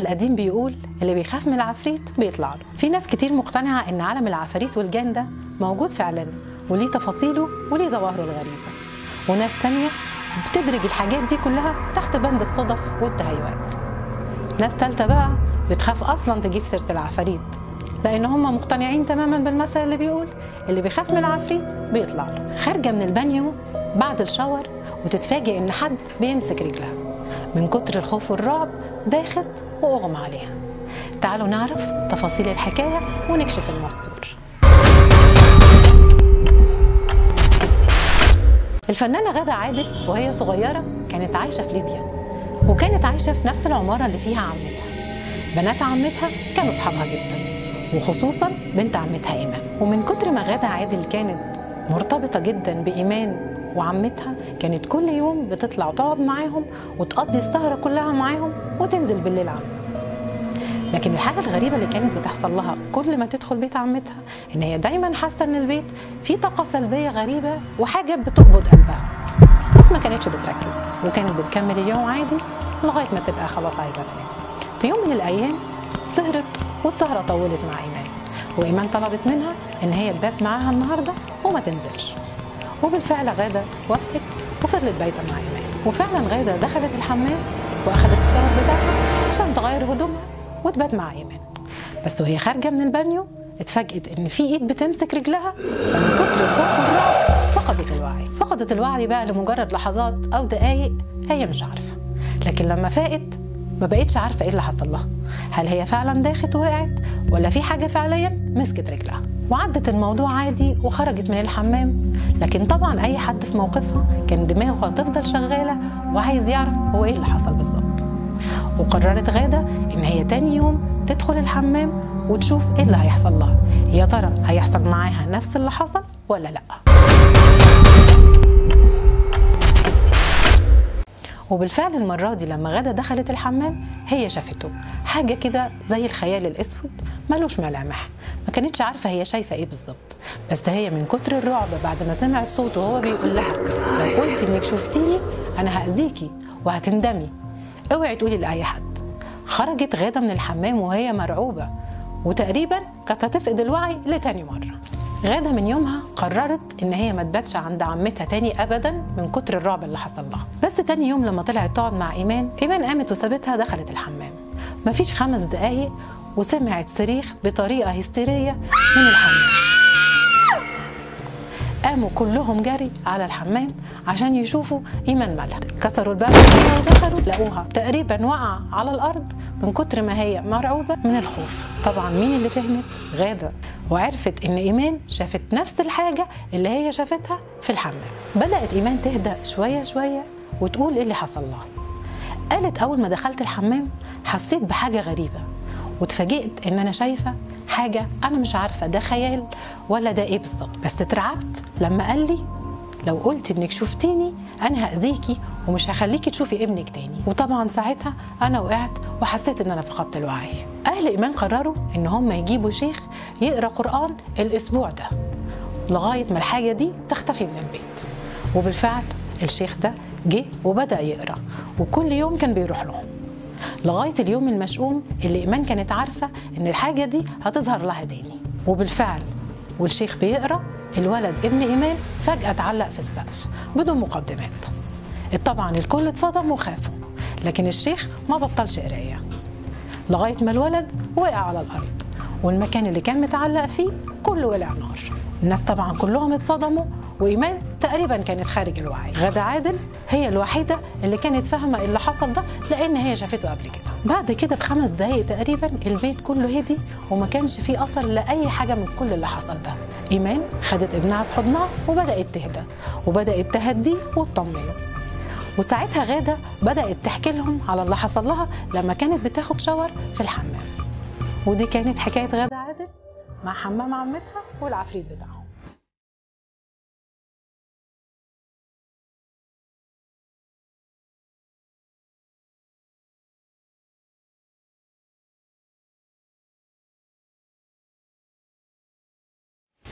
القديم بيقول اللي بيخاف من العفريت بيطلع له في ناس كتير مقتنعة ان عالم العفاريت والجان ده موجود فعلا وليه تفاصيله وليه ظواهره الغريبة وناس تانية بتدرج الحاجات دي كلها تحت بند الصدف والتهيؤات ناس تالتة بقى بتخاف أصلا تجيب سيرة العفاريت لأن هم مقتنعين تماما بالمثل اللي بيقول اللي بيخاف من العفريت بيطلع له خارجة من البانيو بعد الشاور وتتفاجئ إن حد بيمسك رجلها من كتر الخوف والرعب داخت وأغمى عليها تعالوا نعرف تفاصيل الحكاية ونكشف المستور الفنانة غادة عادل وهي صغيرة كانت عايشة في ليبيا وكانت عايشة في نفس العمارة اللي فيها عمتها بنات عمتها كانوا صحابها جدا وخصوصا بنت عمتها إيمان ومن كتر ما غادة عادل كانت مرتبطة جدا بإيمان وعمتها كانت كل يوم بتطلع وتقعد معاهم وتقضي السهرة كلها معاهم وتنزل بالليل عنهم لكن الحاجة الغريبة اللي كانت بتحصل لها كل ما تدخل بيت عمتها إن هي دايما حاسة إن البيت فيه طاقة سلبية غريبة وحاجة بتقبض قلبها بس ما كانتش بتركز وكانت بتكمل اليوم عادي لغاية ما تبقى خلاص عايزة تنام في يوم من الأيام سهرت والسهرة طولت مع إيمان وإيمان طلبت منها إن هي تبات معاها النهاردة وما تنزلش وبالفعل غادة وافقت وفضلت بايتة مع إيمان وفعلا غادة دخلت الحمام وأخدت الشاور بتاعها عشان تغير هدومها وتبات مع إيمان بس وهي خارجة من البانيو اتفاجئت إن في إيد بتمسك رجلها ومن كتر الخوف والرعب فقدت الوعي فقدت الوعي بقى لمجرد لحظات أو دقايق هي مش عارفة لكن لما فاقت ما بقتش عارفة إيه اللي حصل لها هل هي فعلا داخت ووقعت ولا في حاجة فعليا مسكت رجلها وعدت الموضوع عادي وخرجت من الحمام لكن طبعا أي حد في موقفها كان دماغه هتفضل شغالة وعايز يعرف هو إيه اللي حصل بالظبط وقررت غادة إن هي تاني يوم تدخل الحمام وتشوف إيه اللي هيحصل لها يا ترى هيحصل معاها نفس اللي حصل ولا لأ وبالفعل المرة دي لما غادة دخلت الحمام هي شافته حاجة كده زي الخيال الأسود ملوش ملامح ما كانتش عارفة هي شايفة إيه بالظبط بس هي من كتر الرعب بعد ما سمعت صوته وهو بيقول لها لو قلتي إنك شفتيني أنا هأذيكي وهتندمي اوعي تقولي لأي حد خرجت غادة من الحمام وهي مرعوبة وتقريبا كانت هتفقد الوعي لتاني مرة غادة من يومها قررت إن هي ما تباتش عند عمتها تاني أبدا من كتر الرعب اللي حصل لها بس تاني يوم لما طلعت تقعد مع إيمان إيمان قامت وسابتها دخلت الحمام مفيش خمس دقايق وسمعت صريخ بطريقة هستيرية من الحمام قاموا كلهم جري على الحمام عشان يشوفوا ايمان مالها كسروا الباب ودخلوا لقوها تقريبا وقع على الارض من كتر ما هي مرعوبه من الخوف طبعا مين اللي فهمت غاده وعرفت ان ايمان شافت نفس الحاجه اللي هي شافتها في الحمام بدات ايمان تهدأ شويه شويه وتقول ايه اللي حصل لها قالت اول ما دخلت الحمام حسيت بحاجه غريبه واتفاجئت ان انا شايفه حاجه انا مش عارفه ده خيال ولا ده ايه بالظبط بس اترعبت لما قال لي لو قلت انك شفتيني انا هاذيكي ومش هخليكي تشوفي ابنك تاني وطبعا ساعتها انا وقعت وحسيت ان انا فقدت الوعي اهل ايمان قرروا ان هم يجيبوا شيخ يقرا قران الاسبوع ده لغايه ما الحاجه دي تختفي من البيت وبالفعل الشيخ ده جه وبدا يقرا وكل يوم كان بيروح لهم لغايه اليوم المشؤوم اللي ايمان كانت عارفه ان الحاجه دي هتظهر لها تاني وبالفعل والشيخ بيقرا الولد ابن ايمان فجاه اتعلق في السقف بدون مقدمات طبعا الكل اتصدم وخافوا لكن الشيخ ما بطلش قرايه لغايه ما الولد وقع على الارض والمكان اللي كان متعلق فيه كله ولع نار الناس طبعا كلهم اتصدموا وايمان تقريبا كانت خارج الوعي غادة عادل هي الوحيدة اللي كانت فاهمة اللي حصل ده لأن هي شافته قبل كده بعد كده بخمس دقايق تقريبا البيت كله هدي وما كانش فيه أثر لأي حاجة من كل اللي حصل ده إيمان خدت ابنها في حضنها وبدأت تهدى وبدأت تهديه وتطمنه وساعتها غادة بدأت تحكي لهم على اللي حصل لها لما كانت بتاخد شاور في الحمام ودي كانت حكاية غادة عادل مع حمام عمتها والعفريت بتاعها